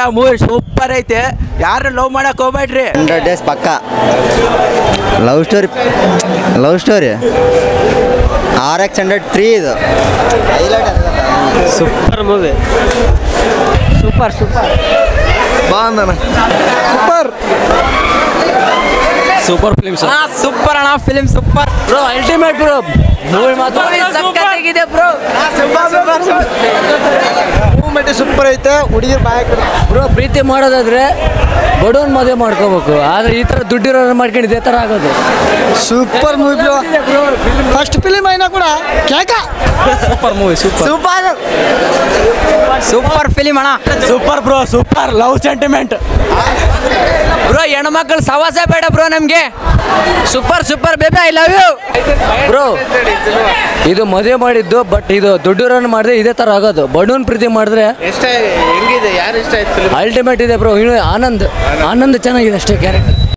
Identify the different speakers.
Speaker 1: movie super ಐತೆ ಯಾರು love ಮಾಡಕ್ ಹೋಗ್ಬೇಡ್ರಿ
Speaker 2: ಹಂಡ್ರೆಡ್ ಡೇಸ್ ಪಕ್ಕ love story love story R X hundred three ಇದು
Speaker 3: ಸೂಪರ್ ಮೂವಿ ಸೂಪರ್ ಸೂಪರ್
Speaker 2: ಬಾಂಧನ
Speaker 3: ಸೂಪರ್ ಫಿಲ್ಮ್
Speaker 1: ಸೂಪರ್ ಅಣ್ಣ film super bro ultimate bro movie ಮಾತ್ರ ಸಕ್ಕತ್ತಾಗಿದೆ ಬ್ರೋ
Speaker 2: ಸೂಪರ್ ಐತೆ ಹುಡುಗಿರ್ ಬಾಯ್
Speaker 4: ಬ್ರೋ ಪ್ರೀತಿ ಮಾಡೋದಾದ್ರೆ ಬಡವನ್ ಮದುವೆ ಮಾಡ್ಕೋಬೇಕು ಆದ್ರೆ ಈ ತರ ದುಡ್ಡಿರೋರು ಮಾಡ್ಕೊಂಡು ಇದೇ ತರ ಆಗೋದು
Speaker 2: ಸೂಪರ್ ಮೂವಿ ಫಸ್ಟ್ ಫಿಲಿಮ್ అయినా ಕೂಡ ಕೇಕ
Speaker 3: super movie super
Speaker 1: super super film ಅಣ್ಣ
Speaker 3: super bro super love sentiment
Speaker 1: bro ಹೆಣ್ಮಕ್ಳು ಸವಾಸ ಬೇಡ ಬ್ರೋ ನಮ್ಗೆ super super baby I love you
Speaker 4: bro ಇದು ಮದುವೆ ಮಾಡಿದ್ದು ಬಟ್ ಇದು ದುಡ್ಡಿರೋನ್ ಮಾಡಿದ್ರೆ ಇದೇ ತರ ಆಗೋದು ಬಡವನ್ ಪ್ರೀತಿ ಮಾಡಿದ್ರೆ
Speaker 5: ಎಷ್ಟ ಹೆಂಗಿದೆ ಯಾರು ಇಷ್ಟ ಆಯ್ತು ಫಿಲ್ಮ್
Speaker 4: ಅಲ್ಟಿಮೇಟ್ ಇದೆ ಬ್ರೋ ಇನ್ನು ಆನಂದ್ ಆನಂದ್ ಚೆನ್ನಾಗಿದೆ ಅಷ್ಟೇ ಕ್ಯಾರೆಕ್ಟರ್